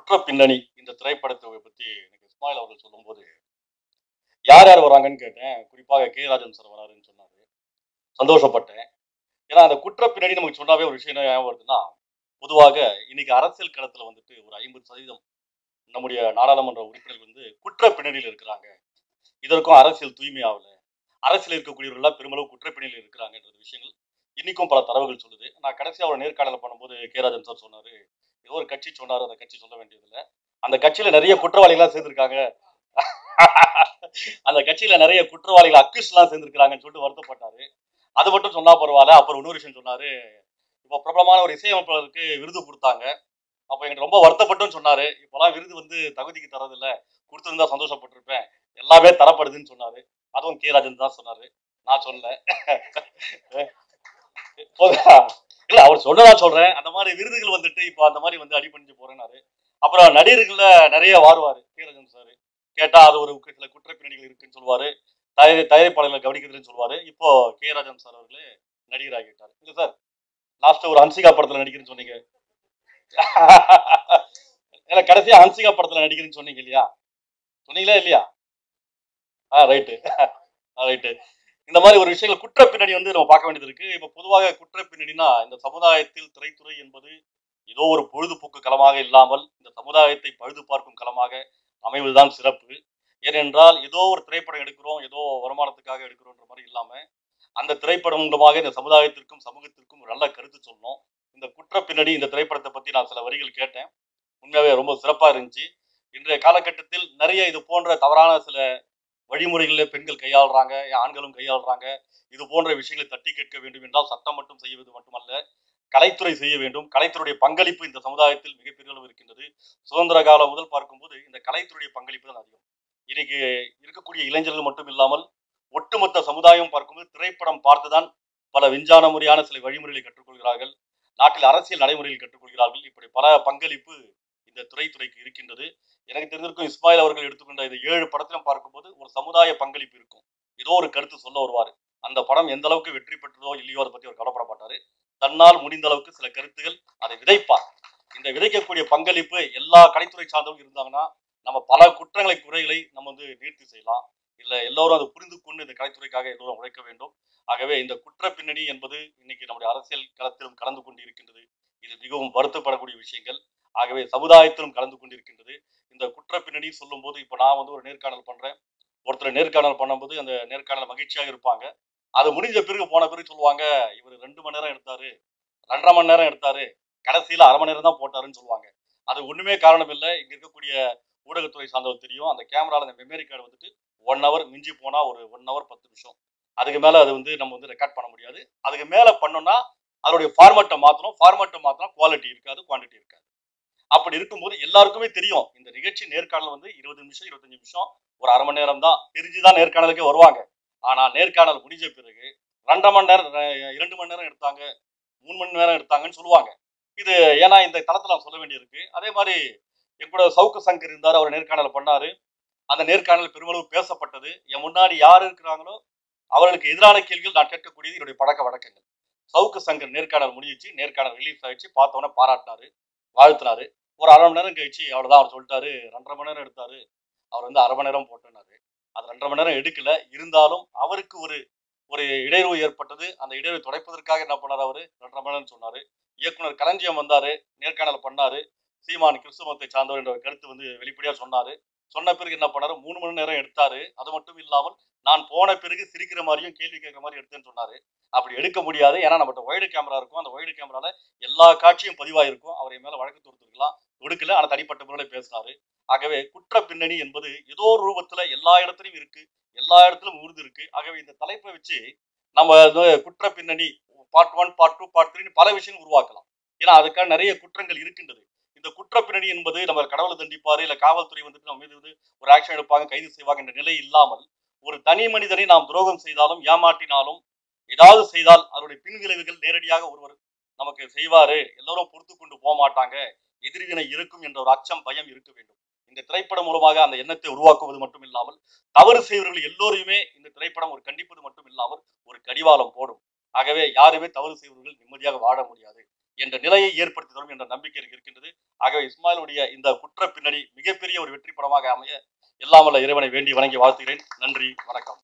குற்ற பின்னணி இந்த திரைப்படத்தை பத்தி எனக்கு இஸ்மாயில் அவர்கள் சொல்லும்போது யார் யார் வராங்கன்னு கேட்டேன் குறிப்பாக கே ராஜன் சார் வராருன்னு சொன்னாரு சந்தோஷப்பட்டேன் ஏன்னா அந்த குற்ற பின்னணி நமக்கு சொன்னாவே ஒரு விஷயம் என்ன ஞாபகம் வருதுன்னா பொதுவாக இன்னைக்கு அரசியல் களத்துல வந்துட்டு ஒரு ஐம்பது சதவீதம் நம்முடைய நாடாளுமன்ற உறுப்பினர்கள் வந்து குற்ற பின்னணியில் இருக்கிறாங்க இதற்கும் அரசியல் தூய்மையாகல அரசியல் இருக்கக்கூடியவர்கள்லாம் பெருமளவு குற்ற பின்னணியில் இருக்கிறாங்கன்ற விஷயங்கள் இன்னைக்கும் பல தரவுகள் சொல்லுது நான் கடைசியாக ஒரு நேர்காணல் பண்ணும்போது கே ராஜன் சார் சொன்னாரு ஏதோ ஒரு கட்சி சொன்னாரு அந்த கட்சி சொல்ல வேண்டியதில்லை அந்த கட்சியில நிறைய குற்றவாளிகள்லாம் சேர்ந்திருக்காங்க அந்த கட்சியில நிறைய குற்றவாளிகள் அக்யூஸ் எல்லாம் சேர்ந்திருக்காங்கன்னு சொல்லிட்டு வருத்தப்பட்டாரு அது மட்டும் சொன்னா பரவாயில்ல அப்புறம் இன்னொரு விஷயம் சொன்னாரு இப்போ பிரபலமான ஒரு இசையமைப்பாளருக்கு விருது கொடுத்தாங்க அப்போ எனக்கு ரொம்ப வருத்தப்பட்டுன்னு சொன்னாரு இப்போலாம் விருது வந்து தகுதிக்கு தரதில்ல கொடுத்துருந்தா சந்தோஷப்பட்டிருப்பேன் எல்லாமே தரப்படுதுன்னு சொன்னாரு அதுவும் கே ராஜன் தான் சொன்னாரு நான் சொல்லல போதா? இல்ல அவர் சொன்னதா சொல்றேன் அந்த மாதிரி விருதுகள் வந்துட்டு இப்போ அந்த மாதிரி வந்து அடிபணிஞ்சு போறேன்னாரு அப்புறம் நடிகர்கள்ல நிறைய வாருவாரு கீரஜன் சார் கேட்டா அது ஒரு சில குற்ற பின்னணிகள் இருக்குன்னு சொல்லுவாரு தயாரி தயாரிப்பாளர்களை கவனிக்கிறதுன்னு சொல்லுவாரு இப்போ கே ராஜன் சார் அவர்களே நடிகராகிட்டார் இல்ல சார் லாஸ்ட் ஒரு ஹன்சிகா படத்துல நடிக்கிறேன்னு சொன்னீங்க இல்ல கடைசியா ஹன்சிகா படத்துல நடிக்கிறேன்னு சொன்னீங்க இல்லையா சொன்னீங்களா இல்லையா ஆ ரைட்டு ரைட்டு இந்த மாதிரி ஒரு விஷயங்கள் குற்ற பின்னணி வந்து நம்ம பார்க்க வேண்டியது இருக்கு இப்ப பொதுவாக குற்ற பின்னணினா இந்த சமுதாயத்தில் திரைத்துறை என்பது ஏதோ ஒரு பொழுதுபோக்கு களமாக இல்லாமல் இந்த சமுதாயத்தை பழுது பார்க்கும் களமாக அமைவதுதான் சிறப்பு ஏனென்றால் ஏதோ ஒரு திரைப்படம் எடுக்கிறோம் ஏதோ வருமானத்துக்காக எடுக்கிறோன்ற மாதிரி இல்லாம அந்த திரைப்படம் மூலமாக இந்த சமுதாயத்திற்கும் சமூகத்திற்கும் ஒரு நல்ல கருத்து சொல்லணும் இந்த குற்ற பின்னணி இந்த திரைப்படத்தை பத்தி நான் சில வரிகள் கேட்டேன் உண்மையாவே ரொம்ப சிறப்பா இருந்துச்சு இன்றைய காலகட்டத்தில் நிறைய இது போன்ற தவறான சில வழிமுறைகளில் பெண்கள் கையாளுறாங்க ஆண்களும் கையாளுறாங்க இது போன்ற விஷயங்களை தட்டி கேட்க வேண்டும் என்றால் சட்டம் மட்டும் செய்வது மட்டுமல்ல கலைத்துறை செய்ய வேண்டும் கலைத்துறையுடைய பங்களிப்பு இந்த சமுதாயத்தில் மிகப்பெரிய அளவு இருக்கின்றது சுதந்திர காலம் முதல் பார்க்கும்போது இந்த கலைத்துறையுடைய பங்களிப்பு தான் அதிகம் இன்னைக்கு இருக்கக்கூடிய இளைஞர்கள் மட்டும் இல்லாமல் ஒட்டுமொத்த சமுதாயம் பார்க்கும்போது திரைப்படம் பார்த்துதான் பல விஞ்ஞான முறையான சில வழிமுறைகளை கற்றுக்கொள்கிறார்கள் நாட்டில் அரசியல் நடைமுறைகள் கற்றுக்கொள்கிறார்கள் இப்படி பல பங்களிப்பு இந்த துறைத்துறைக்கு இருக்கின்றது எனக்கு தெரிஞ்சிருக்கும் இஸ்மாயில் அவர்கள் எடுத்துக்கொண்ட இந்த ஏழு படத்திலும் பார்க்கும்போது ஒரு சமுதாய பங்களிப்பு இருக்கும் ஏதோ ஒரு கருத்து சொல்ல வருவார் அந்த படம் எந்த அளவுக்கு வெற்றி பெற்றதோ இல்லையோ அதை பத்தி அவர் கவலைப்பட மாட்டாரு தன்னால் முடிந்த அளவுக்கு சில கருத்துகள் அதை விதைப்பார் இந்த விதைக்கக்கூடிய பங்களிப்பு எல்லா கலைத்துறை சார்ந்தவங்க இருந்தாங்கன்னா நம்ம பல குற்றங்களை குறைகளை நம்ம வந்து நிறுத்தி செய்யலாம் இல்ல எல்லோரும் அதை புரிந்து கொண்டு இந்த கலைத்துறைக்காக எல்லோரும் உழைக்க வேண்டும் ஆகவே இந்த குற்ற பின்னணி என்பது இன்னைக்கு நம்முடைய அரசியல் களத்திலும் கலந்து கொண்டு இருக்கின்றது இது மிகவும் வருத்தப்படக்கூடிய விஷயங்கள் ஆகவே சமுதாயத்திலும் கலந்து கொண்டிருக்கின்றது இந்த குற்ற பின்னணி சொல்லும் போது இப்போ நான் வந்து ஒரு நேர்காணல் பண்றேன் ஒருத்தர் நேர்காணல் பண்ணும்போது அந்த நேர்காணல் மகிழ்ச்சியாக இருப்பாங்க அது முடிஞ்ச பிறகு போன பிறகு சொல்லுவாங்க இவர் ரெண்டு மணி நேரம் எடுத்தாரு ரெண்டரை மணி நேரம் எடுத்தாரு கடைசியில அரை மணி நேரம் தான் போட்டாருன்னு சொல்லுவாங்க அது ஒண்ணுமே காரணம் இல்லை இங்க இருக்கக்கூடிய ஊடகத்துறை சார்ந்தவர் தெரியும் அந்த கேமரால அந்த மெமரி கார்டு வந்துட்டு ஒன் ஹவர் மிஞ்சி போனா ஒரு ஒன் ஹவர் பத்து நிமிஷம் அதுக்கு மேல அது வந்து நம்ம வந்து ரெக்கார்ட் பண்ண முடியாது அதுக்கு மேல பண்ணோம்னா அதோடைய ஃபார்மேட்டை மாத்தணும் ஃபார்மேட்டை மாத்தினா குவாலிட்டி இருக்காது குவான்டிட்டி இருக்காது அப்படி இருக்கும்போது எல்லாருக்குமே தெரியும் இந்த நிகழ்ச்சி நேர்காணல் வந்து இருபது நிமிஷம் இருபத்தஞ்சு நிமிஷம் ஒரு அரை மணி நேரம் தான் தெரிஞ்சுதான் நேர்காணலுக்கே வருவாங்க ஆனா நேர்காணல் முடிஞ்ச பிறகு ரெண்டரை மணி நேரம் ரெ- இரண்டு மணி நேரம் எடுத்தாங்க மூணு மணி நேரம் எடுத்தாங்கன்னு சொல்லுவாங்க இது ஏன்னா இந்த தளத்துல நான் சொல்ல வேண்டியிருக்கு அதே மாதிரி என் கூட சவுக்கு சங்கர் இருந்தார் அவர் நேர்காணல் பண்ணாரு அந்த நேர்காணல் பெருமளவு பேசப்பட்டது என் முன்னாடி யார் இருக்கிறாங்களோ அவர்களுக்கு எதிரான கேள்விகள் நான் கேட்கக்கூடியது என்னுடைய பழக்க வழக்கங்கள் சவுக்கு சங்கர் நேர்காணல் முடிஞ்சிச்சு நேர்காணல் ரிலீஸ் ஆயிடுச்சு பார்த்தோன்னே பாராட்டினாரு வாழ்த்தினாரு ஒரு அரை மணி நேரம் கழிச்சு அவ்வளவுதான் அவர் சொல்லிட்டாரு ரெண்டரை மணி நேரம் எடுத்தாரு அவர் வந்து அரை மணி நேரம் போட்டுனாரு அது ரெண்டரை மணி நேரம் எடுக்கல இருந்தாலும் அவருக்கு ஒரு ஒரு இடையூறு ஏற்பட்டது அந்த இடையூறு துடைப்பதற்காக என்ன பண்ணாரு அவரு ரெண்டரை மணி நேரம் சொன்னாரு இயக்குனர் களஞ்சியம் வந்தாரு நேர்காணல் பண்ணாரு சீமான் கிறிஸ்துவத்தை சார்ந்தவர் என்ற ஒரு கருத்து வந்து வெளிப்படையா சொன்னாரு சொன்ன பிறகு என்ன பண்ணாரு மூணு மணி நேரம் எடுத்தாரு அது மட்டும் இல்லாமல் நான் போன பிறகு சிரிக்கிற மாதிரியும் கேள்வி கேட்கிற மாதிரி எடுத்தேன்னு சொன்னாரு அப்படி எடுக்க முடியாது ஏன்னா நம்மகிட்ட ஒய்டு கேமரா இருக்கும் அந்த ஒய்டு கேமரால எல்லா காட்சியும் பதிவாயிருக்கும் அவரை மேல வழக்கு தொடுத்துருக்கலாம் தொடுக்கல ஆனா தனிப்பட்ட முறையில பேசினாரு ஆகவே குற்ற பின்னணி என்பது ஏதோ ஒரு ரூபத்துல எல்லா இடத்துலயும் இருக்கு எல்லா இடத்துலயும் உறுதி இருக்கு ஆகவே இந்த தலைப்பை வச்சு நம்ம வந்து குற்ற பின்னணி part one part two part three பல விஷயங்கள் உருவாக்கலாம் ஏன்னா அதுக்கான நிறைய குற்றங்கள் இருக்கின்றது இந்த குற்ற பின்னணி என்பது நம்ம கடவுளை தண்டிப்பாரு இல்ல காவல்துறை வந்துட்டு நம்ம மீது வந்து ஒரு ஆக்ஷன் எடுப்பாங்க கைது செய்வாங்க என்ற நிலை இல்லாமல் ஒரு தனி மனிதனை நாம் துரோகம் செய்தாலும் ஏமாற்றினாலும் ஏதாவது செய்தால் அதனுடைய பின்விளைவுகள் நேரடியாக ஒருவர் நமக்கு செய்வாரு எல்லோரும் பொறுத்து கொண்டு போக மாட்டாங்க எதிர்வினை இருக்கும் என்ற ஒரு அச்சம் பயம் இருக்க வேண்டும் இந்த திரைப்படம் மூலமாக அந்த எண்ணத்தை உருவாக்குவது மட்டும் இல்லாமல் தவறு செய்வர்கள் எல்லோரையுமே இந்த திரைப்படம் ஒரு கண்டிப்பது மட்டும் இல்லாமல் ஒரு கடிவாளம் போடும் ஆகவே யாருமே தவறு செய்வர்கள் நிம்மதியாக வாழ முடியாது என்ற நிலையை ஏற்படுத்தி தரும் என்ற நம்பிக்கை எனக்கு இருக்கின்றது ஆகவே இஸ்மாயிலுடைய இந்த குற்ற பின்னணி மிகப்பெரிய ஒரு வெற்றி படமாக அமைய எல்லாம் வல்ல இறைவனை வேண்டி வணங்கி வாழ்த்துகிறேன் நன்றி வணக்கம்